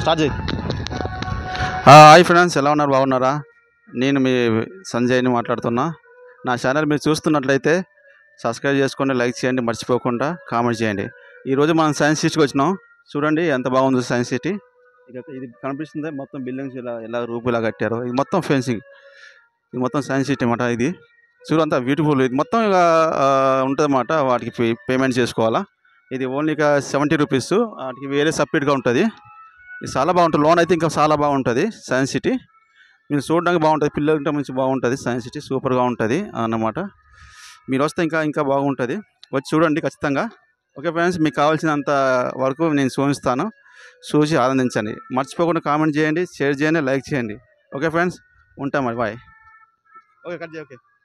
start చేయి hi friends ఎలా ఉన్నారు బాగున్నారా నేను మీ సంజయ్ని మాట్లాడుతున్నా నా ఛానల్ మీరు చూస్తున్నట్లయితే సబ్స్క్రైబ్ చేసుకోండి లైక్ చేయండి మర్చిపోకుండా కామెంట్ చేయండి ఈరోజు మనం సైన్స్ సిటీకి వచ్చినాం చూడండి ఎంత బాగుందో సైన్స్ సిటీ ఇక ఇది కనిపిస్తుంది మొత్తం బిల్డింగ్స్ ఇలా ఇలా రూపు ఇలా కట్టారు ఇది మొత్తం ఫెన్సింగ్ ఇది మొత్తం సైన్స్ సిటీ అన్నమాట ఇది చూడు అంతా బ్యూటిఫుల్ ఇది మొత్తం ఇక ఉంటుంది అన్నమాట వాటికి పే పేమెంట్ చేసుకోవాలా ఇది ఓన్లీ ఇక సెవెంటీ రూపీస్ వాటికి వేరే సపరేట్గా ఉంటుంది ఇది చాలా బాగుంటుంది లోన్ అయితే ఇంకా చాలా బాగుంటుంది సైన్స్ సిటీ మీరు చూడడానికి బాగుంటుంది పిల్లలకి మంచి బాగుంటుంది సైన్స్ సిటీ సూపర్గా ఉంటుంది అన్నమాట మీరు వస్తే ఇంకా ఇంకా బాగుంటుంది వచ్చి చూడండి ఖచ్చితంగా ఓకే ఫ్రెండ్స్ మీకు కావాల్సినంత వరకు నేను చూపిస్తాను చూసి ఆనందించండి మర్చిపోకుండా కామెంట్ చేయండి షేర్ చేయండి లైక్ చేయండి ఓకే ఫ్రెండ్స్ ఉంటాం మరి బాయ్ ఓకే కట్ చేయి ఓకే